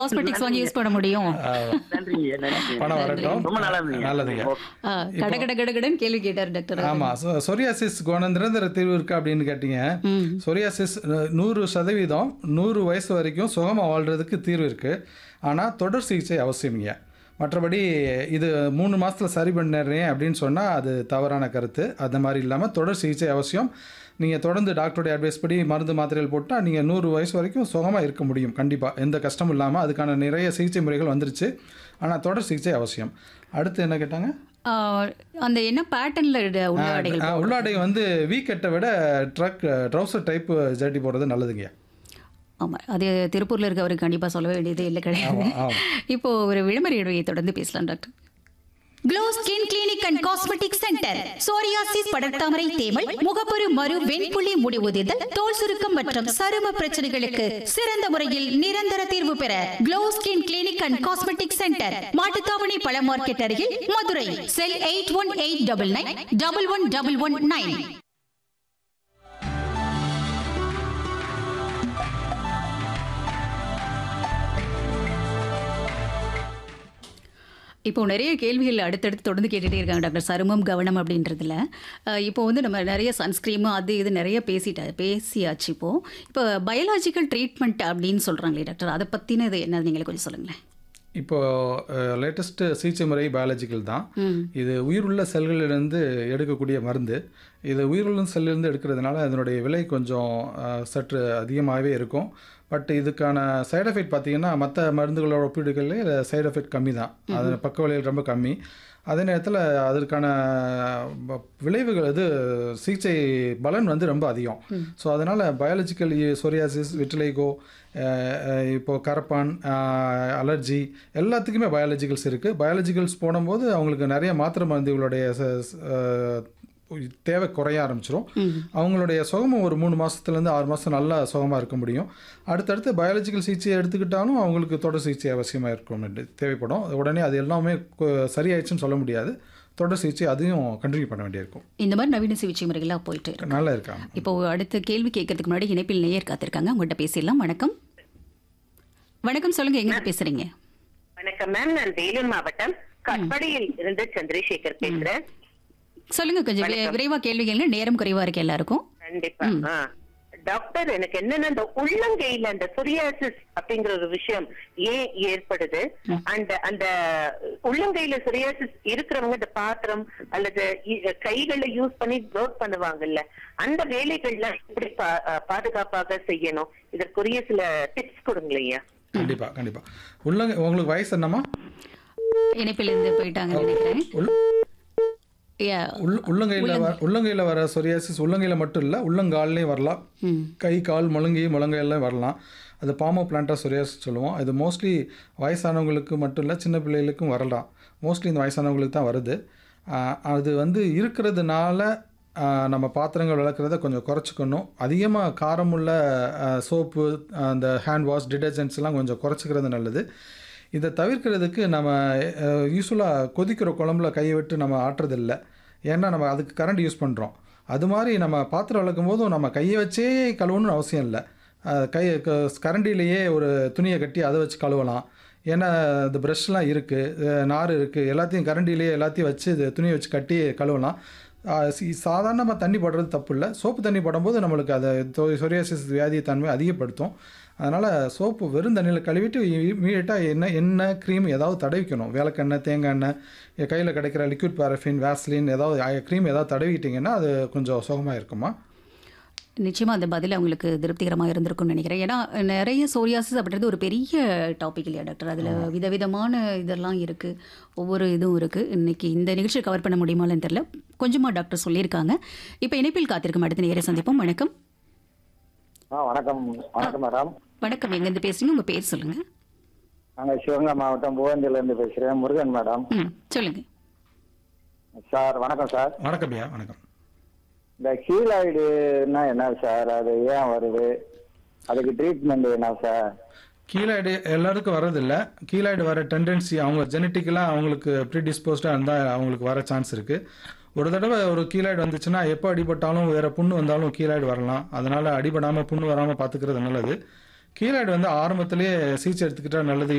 Cosmetics வாங்கி use பண்ண முடியும் நன்றிங்க நன்றி பணம் வரட்டும் ரொம்ப நல்லா இருந்தீங்க நல்லதுங்க ஓகே. ஆ, கட கட கடகடன்னு கேள்வி கேட்டார் டாக்டர் ஆமா சொ- சொரியாசிஸ் குண நிரந்தர தீர்வு இருக்கா அப்படின்னு கேட்டீங்க ம். சொரியாசிஸ் அஹ், நூறு சதவீதம் நூறு வயசு வரைக்கும் சுகமா வாழ்றதுக்கு தீர்வு இருக்கு ஆனா தொடர் சிகிச்சை அவசியம்ங்க மற்றபடி இது மூணு மாசத்துல சரி பண்ணிடுறேன் அப்படின்னு சொன்னா அது தவறான கருத்து அந்த மாதிரி இல்லாம தொடர் சிகிச்சை அவசியம் நீங்க தொடர்ந்து டாக்டருடைய அட்வைஸ் படி மருந்து மாத்திரைகள் போட்டால் நீங்க நூறு வயசு வரைக்கும் சுகமா இருக்க முடியும் கண்டிப்பா எந்த கஷ்டமும் இல்லாம அதுக்கான நிறைய சிகிச்சை முறைகள் வந்துருச்சு ஆனா தொடர் சிகிச்சை அவசியம் அடுத்து என்ன கேட்டாங்க ஆ, அந்த என்ன பேட்டர்ன்ல உள்ளாடைகள் ஆ, உள்ளாடை வந்து வீக்கெட்டை விட ட்ரக் ட்ரௌசர் டைப் ஜட்டி போடுறது நல்லதுங்க ஆமா அது திருப்பூர்ல இருக்கவருக்கு கண்டிப்பா சொல்ல வேண்டியதே இல்லை கிடையாது ஆமா, ஆமா. இப்போ ஒரு விளம்பர இடையை தொடர்ந்து பேசலாம் doctor glow skin clinic and cosmetic centre psoriasis படர்தாமரை தேமல் முகப்பரு மறு வெண்புள்ளி முடிவுதிதல் தோல் சுருக்கம் மற்றும் சரும பிரச்சனைகளுக்கு சிறந்த முறையில் நிரந்தர தீர்வு பெற glow skin clinic and cosmetic centre Mattuthavani பழ மார்க்கெட் அருகில் Madurai cell eight one eight double nine double one double one nine இப்போ நிறைய கேள்விகள் அடுத்தடுத்து தொடர்ந்து கேட்டுட்டே இருக்காங்க டாக்டர் சருமம் கவனம் அப்படின்றதுல அஹ் இப்போ வந்து நம்ம நிறைய சன்ஸ்கிரீமு அது இது நிறைய பேசிட்டா பேசியாச்சு இப்போ இப்போ பயாலாஜிக்கல் ட்ரீட்மெண்ட் அப்படின்னு சொல்கிறாங்களே டாக்டர் அதை பற்றின இது என்ன நீங்களே கொஞ்சம் சொல்லுங்களேன் இப்போ லேட்டஸ்ட் சிகிச்சை முறை பயாலஜிக்கல் தான் ம் இது உயிருள்ள செல்களிலிருந்து எடுக்கக்கூடிய மருந்து இது உயிருள்ள செல்லிருந்து எடுக்கிறதுனால அதனுடைய விலை கொஞ்சம் அஹ், சற்று அதிகமாகவே இருக்கும் பட் இதுக்கான சைடு எஃபெக்ட் பார்த்தீங்கன்னா மற்ற மருந்துகளோட ஒப்பீடுகளில் சைடு எஃபெக்ட் கம்மி தான் அது பக்க விளைவுகள் ரொம்ப கம்மி அதே நேரத்தில் அதற்கான ப- விளைவுகள் இது சிகிச்சை பலன் வந்து ரொம்ப அதிகம் ஸோ அதனால் பயாலஜிக்கல் சொரியாசிஸ் விட்டிலைகோ இப்போ கரப்பான் அலர்ஜி எல்லாத்துக்குமே பயாலஜிக்கல்ஸ் இருக்குது பயாலஜிக்கல்ஸ் போடும்போது அவங்களுக்கு நிறைய மாத்திரை மருந்துகளுடைய ச- ச- அஹ், தேவை குறைய ஆரம்பிச்சிரும் அவங்களுடைய சுகமும் ஒரு மூணு மாதத்துலேருந்து ஆறு மாதம் நல்லா சுகமாக இருக்க முடியும் அடுத்தடுத்து பயாலஜிக்கல் சிகிச்சையை எடுத்துக்கிட்டாலும் அவங்களுக்கு தொடர் சிகிச்சை அவசியமாக இருக்கும் என்று தேவைப்படும் உடனே அது எல்லாமே கு- சரியாயிடுச்சுன்னு சொல்ல முடியாது தொடர் சிகிச்சை அதையும் கண்டினியூ பண்ண வேண்டியிருக்கும் இந்த மாதிரி நவீன சிகிச்சை முறைகளாக போயிட்டு இருக்கு நல்லா இருக்காங்க இப்போ அடுத்த கேள்வி கேட்கறதுக்கு முன்னாடி இணைப்பில் நேயர் காத்திருக்காங்க உங்கள்கிட்ட பேசிடலாம் வணக்கம் வணக்கம் சொல்லுங்க எங்க பேசுறீங்க வணக்கம் மேம் நான் வேலூர் மாவட்டம் கட்படியில் இருந்து சந்திரசேகர் பேசுறேன் சொல்லுங்க கொஞ்சம் வி- விரைவா கேள்வி கேளுங்க நேரம் குறைவா இருக்கு எல்லாருக்கும் கண்டிப்பா ஆ. டாக்டர் எனக்கு என்னன்னா இந்த உள்ளங்கையில அந்த சொரியாசிஸ் அப்படிங்கிற ஒரு விஷயம் ஏன் ஏற்படுது அண்ட் அந்த உள்ளங்கையில சொரியாசிஸ் இருக்கிறவங்க இந்த பாத்திரம் அல்லது இ- கைகளை யூஸ் பண்ணி க்ளோத் பண்ணுவாங்கல்ல அந்த வேலைகள்லாம் எப்படி பா- அஹ் பாதுகாப்பாக செய்யணும் இதற்குரிய சில டிப்ஸ் கொடுங்களையா கண்டிப்பாக கண்டிப்பாக உள்ளங்க உங்களுக்கு வயசு என்னம்மா இணைப்பில் இருந்து போயிட்டாங்கன்னு நினைக்கிறேன் உள் Yeah. உள் உள்ளங்கையில் வர உள்ளங்கையில் வர சொரியாசிஸ் உள்ளங்கையில் மட்டும் இல்லை உள்ளங்கால்லையும் வரலாம் ம் கை கால் முழங்கி முழங்கையெல்லாம் வரலாம் அது பாமோ பிளான்டா சொரியாசிஸ் சொல்லுவோம் இது மோஸ்ட்லி வயசானவங்களுக்கு மட்டும் இல்லை சின்ன பிள்ளைகளுக்கும் வரலாம் மோஸ்ட்லி இந்த வயசானவங்களுக்கு தான் வருது ஆஹ் அது வந்து இருக்கிறதுனால ஆஹ் நம்ம பாத்திரங்கள் விளக்குறத கொஞ்சம் குறைச்சிக்கணும் அதிகமாக காரமுள்ள சோப்பு அந்த ஹேண்ட் வாஷ் டிடர்ஜென்ட்ஸ்லாம் கொஞ்சம் குறைச்சிக்கிறது நல்லது இதை தவிர்க்கிறதுக்கு நம்ம யூஸ்வலாக கொதிக்கிற குழம்புல கையை விட்டு நம்ம ஆட்டுறதில்ல ஏன்னா நம்ம அதுக்கு கரண்ட் யூஸ் பண்ணுறோம் அது மாதிரி நம்ம பாத்திரம் விளக்கும் போதும் நம்ம கையை வச்சே கழுவணும்னு அவசியம் இல்லை அஹ் கை க- கரண்டிலேயே ஒரு துணியை கட்டி அதை வச்சு கழுவலாம் ஏன்னா இந்த ப்ரஷ்லாம் இருக்குது நார் இருக்குது எல்லாத்தையும் கரண்டிலேயே எல்லாத்தையும் வச்சு இது துணியை வச்சு கட்டி கழுவலாம் சாதாரணமாக தண்ணி படுறது தப்பு இல்லை சோப்பு தண்ணி படும்போது நம்மளுக்கு அதை சொரியாசிஸ் வியாதி தன்மை அதிகப்படுத்தும் அதனால் சோப்பு வெறும் தண்ணியில் கழுவிட்டு இமீடியட்டாக எண்ணெய் எண்ணெய் க்ரீம் ஏதாவது தடவிக்கணும் விளக்கெண்ணெய் தேங்காய் எண்ணெய் கையில் கிடைக்கிற லிக்விட் பாரஃபின் வேஸ்லின் ஏதாவது க்ரீம் ஏதாவது தடவிக்கிட்டிங்கன்னா அது கொஞ்சம் சுகமாக இருக்குமா நிச்சயமா அந்த பதில் அவங்களுக்கு திருப்திகரமா இருந்திருக்கும்னு நினைக்கிறேன் ஏன்னா நிறைய சோரியாசிஸ் அப்படின்றது ஒரு பெரிய டாபிக் இல்லையா டாக்டர் அதுல விதவிதமான இதெல்லாம் இருக்கு ஒவ்வொரு இதுவும் இருக்கு இன்னைக்கு இந்த நிகழ்ச்சியை கவர் பண்ண முடியுமான்னு தெரியல கொஞ்சமா டாக்டர் சொல்லியிருக்காங்க இப்போ இணைப்பில் காத்திருக்கும் அடுத்த நேரம் சந்திப்போம் வணக்கம் ஆ வணக்கம் வணக்கம் மேடம் வணக்கம் எங்கேருந்து பேசுறீங்க உங்க பேர் சொல்லுங்க நாங்கள் சிவகங்கை மாவட்டம் புவந்திலேருந்து பேசுகிறேன் முருகன் மேடம் ம் சொல்லுங்க சார் வணக்கம் சார் வணக்கம் ஐயா வணக்கம் இந்த கீழாய்டுனா என்ன சார் அது ஏன் வருது அதுக்கு ட்ரீட்மெண்ட் என்ன சார் கீழாய்டு எல்லாருக்கும் வர்றதில்ல கீழாய்டு வர டெண்டன்சி அவங்க ஜெனட்டிக்கலாக அவங்களுக்கு ப்ரீடிஸ்போஸ்டாக இருந்தால் அவங்களுக்கு வர சான்ஸ் இருக்குது ஒரு தடவை ஒரு கீழாய்டு வந்துச்சுன்னா எப்போ அடிபட்டாலும் வேறு புண்ணு வந்தாலும் கீழாய்டு வரலாம் அதனால் அடிபடாமல் புண்ணு வராமல் பார்த்துக்கிறது நல்லது கீழாய்டு வந்து ஆரம்பத்திலேயே சிகிச்சை எடுத்துக்கிட்டா நல்லது